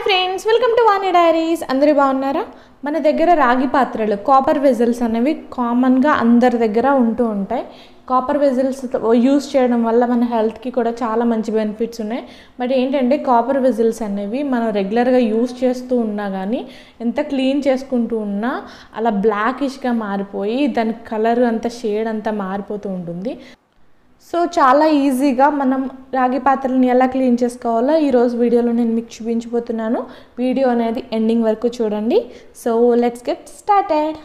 friends welcome to Vani diaries అందరూ బాగున్నారా మన దగ్గర రాగి పాత్రలు కాపర్ వెజల్స్ అనేవి కామన్గా అందరి దగ్గర ఉంటూ ఉంటాయి కాపర్ వెజల్స్ యూస్ చేయడం వల్ల మన హెల్త్కి కూడా చాలా మంచి బెనిఫిట్స్ ఉన్నాయి బట్ ఏంటంటే కాపర్ వెజల్స్ అనేవి మనం రెగ్యులర్గా యూస్ చేస్తూ ఉన్నా కానీ ఎంత క్లీన్ చేసుకుంటూ ఉన్నా అలా బ్లాకిష్గా మారిపోయి దాని కలర్ అంతా షేడ్ అంతా మారిపోతూ ఉంటుంది సో చాలా ఈజీగా మనం రాగి పాత్రలను ఎలా క్లీన్ చేసుకోవాలో ఈరోజు వీడియోలో నేను మీకు చూపించబోతున్నాను వీడియో అనేది ఎండింగ్ వరకు చూడండి so let's get started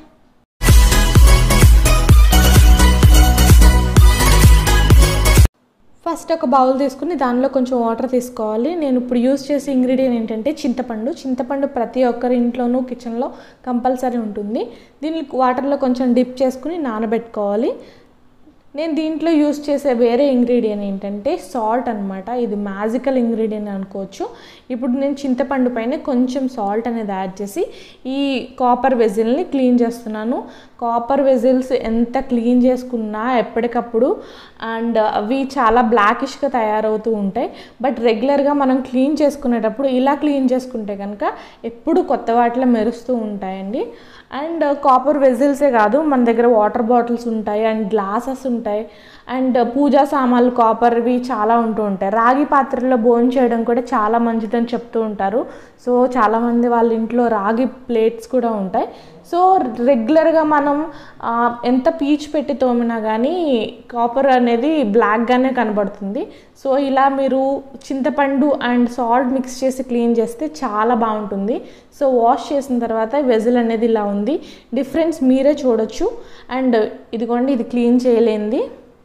first ఒక బౌల్ తీసుకుని దానిలో కొంచెం వాటర్ తీసుకోవాలి నేను ఇప్పుడు యూస్ చేసే ఇంగ్రీడియంట్ ఏంటంటే చింతపండు చింతపండు ప్రతి ఒక్కరి ఇంట్లోనూ కిచెన్లో కంపల్సరీ ఉంటుంది దీన్ని వాటర్లో కొంచెం డిప్ చేసుకుని నానబెట్టుకోవాలి నేను దీంట్లో యూస్ చేసే వేరే ఇంగ్రీడియంట్ ఏంటంటే సాల్ట్ అనమాట ఇది మ్యాజికల్ ఇంగ్రీడియంట్ అనుకోవచ్చు ఇప్పుడు నేను చింతపండు పైన కొంచెం సాల్ట్ అనేది యాడ్ చేసి ఈ కాపర్ వెజిల్ని క్లీన్ చేస్తున్నాను కాపర్ వెజిల్స్ ఎంత క్లీన్ చేసుకున్నా ఎప్పటికప్పుడు అండ్ అవి చాలా బ్లాకిష్గా తయారవుతూ ఉంటాయి బట్ రెగ్యులర్గా మనం క్లీన్ చేసుకునేటప్పుడు ఇలా క్లీన్ చేసుకుంటే కనుక ఎప్పుడు కొత్త వాటిలో మెరుస్తూ ఉంటాయండి అండ్ కాపర్ వెజిల్సే కాదు మన దగ్గర వాటర్ బాటిల్స్ ఉంటాయి అండ్ గ్లాసెస్ ఉంటాయి అండ్ పూజా సామాన్లు కాపర్వి చాలా ఉంటూ ఉంటాయి రాగి పాత్రలో భోజనం చేయడం కూడా చాలా మంచిదని చెప్తూ ఉంటారు సో చాలామంది వాళ్ళ ఇంట్లో రాగి ప్లేట్స్ కూడా ఉంటాయి సో రెగ్యులర్గా మనం ఎంత పీచ్ పెట్టి తోమినా కానీ కాపర్ అనేది బ్లాక్గానే కనబడుతుంది సో ఇలా మీరు చింతపండు అండ్ సాల్ట్ మిక్స్ చేసి క్లీన్ చేస్తే చాలా బాగుంటుంది సో వాష్ చేసిన తర్వాత వెజిల్ అనేది ఇలా ఉంది డిఫరెన్స్ మీరే చూడొచ్చు అండ్ ఇదిగోండి ఇది క్లీన్ చేయలేంది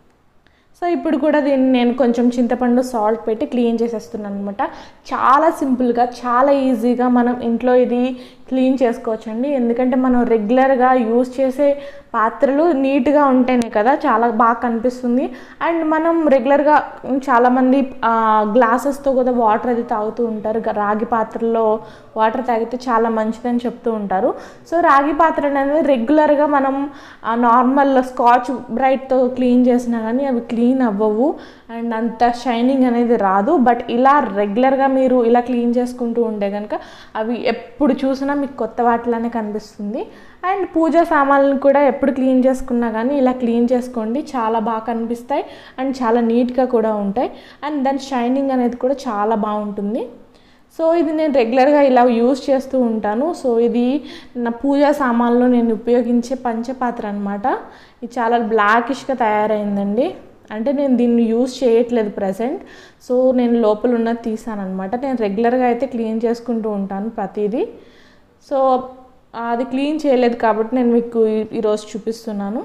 సో ఇప్పుడు కూడా దీన్ని నేను కొంచెం చింతపండు సాల్ట్ పెట్టి క్లీన్ చేసేస్తున్నాను అనమాట చాలా సింపుల్గా చాలా ఈజీగా మనం ఇంట్లో ఇది క్లీన్ చేసుకోవచ్చండి ఎందుకంటే మనం రెగ్యులర్గా యూస్ చేసే పాత్రలు నీట్గా ఉంటేనే కదా చాలా బాగా కనిపిస్తుంది అండ్ మనం రెగ్యులర్గా చాలామంది గ్లాసెస్తో కూడా వాటర్ అది తాగుతూ ఉంటారు రాగి పాత్రలో వాటర్ తాగితే చాలా మంచిదని చెప్తూ ఉంటారు సో రాగి పాత్ర అనేది రెగ్యులర్గా మనం నార్మల్ స్కాచ్ బ్రైట్తో క్లీన్ చేసినా కానీ అవి క్లీన్ అవ్వవు అండ్ అంత షైనింగ్ అనేది రాదు బట్ ఇలా రెగ్యులర్గా మీరు ఇలా క్లీన్ చేసుకుంటూ ఉంటే కనుక అవి ఎప్పుడు చూసినా మీకు కొత్త వాటిలానే కనిపిస్తుంది అండ్ పూజ సామాన్లను కూడా ఎప్పుడు క్లీన్ చేసుకున్నా కానీ ఇలా క్లీన్ చేసుకోండి చాలా బాగా కనిపిస్తాయి అండ్ చాలా నీట్గా కూడా ఉంటాయి అండ్ దాని షైనింగ్ అనేది కూడా చాలా బాగుంటుంది సో ఇది నేను రెగ్యులర్గా ఇలా యూస్ చేస్తూ ఉంటాను సో ఇది నా పూజా సామాన్లో నేను ఉపయోగించే పంచపాత్ర అనమాట ఇది చాలా బ్లాకిష్గా తయారైందండి అంటే నేను దీన్ని యూజ్ చేయట్లేదు ప్రజెంట్ సో నేను లోపల ఉన్నది తీసాను అనమాట నేను రెగ్యులర్గా అయితే క్లీన్ చేసుకుంటూ ఉంటాను ప్రతిదీ సో అది క్లీన్ చేయలేదు కాబట్టి నేను మీకు ఈరోజు చూపిస్తున్నాను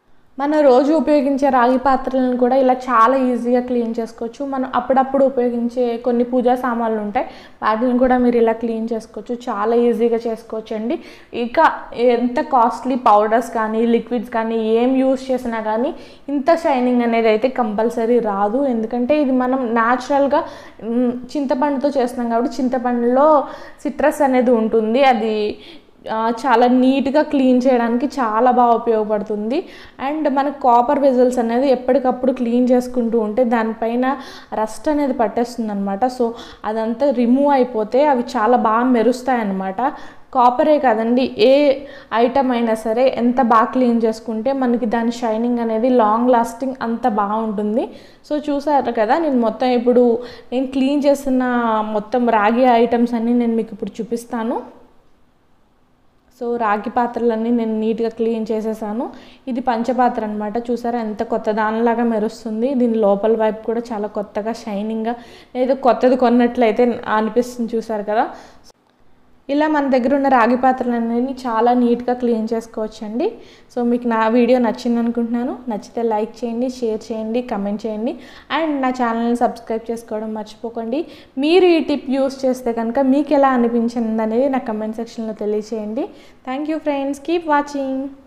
మన రోజు ఉపయోగించే రాగి పాత్రలను కూడా ఇలా చాలా ఈజీగా క్లీన్ చేసుకోవచ్చు మనం అప్పుడప్పుడు ఉపయోగించే కొన్ని పూజా సామాన్లు ఉంటాయి వాటిని కూడా మీరు ఇలా క్లీన్ చేసుకోవచ్చు చాలా ఈజీగా చేసుకోవచ్చు అండి ఇక ఎంత కాస్ట్లీ పౌడర్స్ కానీ లిక్విడ్స్ కానీ ఏం యూస్ చేసినా కానీ ఇంత షైనింగ్ అనేది అయితే కంపల్సరీ రాదు ఎందుకంటే ఇది మనం న్యాచురల్గా చింతపండుతో చేస్తున్నాం కాబట్టి చింతపండులో సిట్రస్ అనేది ఉంటుంది అది చాలా నీట్గా క్లీన్ చేయడానికి చాలా బాగా ఉపయోగపడుతుంది అండ్ మనకు కాపర్ వెజల్స్ అనేది ఎప్పటికప్పుడు క్లీన్ చేసుకుంటూ ఉంటే దానిపైన రస్ట్ అనేది పట్టేస్తుంది అనమాట సో అదంతా రిమూవ్ అయిపోతే అవి చాలా బాగా మెరుస్తాయి అన్నమాట కాపరే కదండి ఏ ఐటమ్ అయినా సరే ఎంత బాగా క్లీన్ చేసుకుంటే మనకి దాని షైనింగ్ అనేది లాంగ్ లాస్టింగ్ అంత బాగుంటుంది సో చూసారు కదా నేను మొత్తం ఇప్పుడు నేను క్లీన్ చేస్తున్న మొత్తం రాగి ఐటమ్స్ అన్నీ నేను మీకు ఇప్పుడు చూపిస్తాను సో రాగి పాత్రలన్నీ నేను నీట్గా క్లీన్ చేసేసాను ఇది పంచపాత్ర అనమాట చూసారా ఎంత కొత్త దానిలాగా మెరుస్తుంది దీని లోపల వైపు కూడా చాలా కొత్తగా షైనింగ్గా ఏదో కొత్తది కొన్నట్లయితే అనిపిస్తుంది చూసారు కదా ఇలా మన దగ్గర ఉన్న రాగి పాత్రలన్నీ చాలా నీట్గా క్లీన్ చేసుకోవచ్చండి సో మీకు నా వీడియో నచ్చింది అనుకుంటున్నాను నచ్చితే లైక్ చేయండి షేర్ చేయండి కమెంట్ చేయండి అండ్ నా ఛానల్ని సబ్స్క్రైబ్ చేసుకోవడం మర్చిపోకండి మీరు ఈ టిప్ యూస్ చేస్తే కనుక మీకు ఎలా అనిపించింది అనేది నా కమెంట్ సెక్షన్లో తెలియచేయండి thank you friends keep watching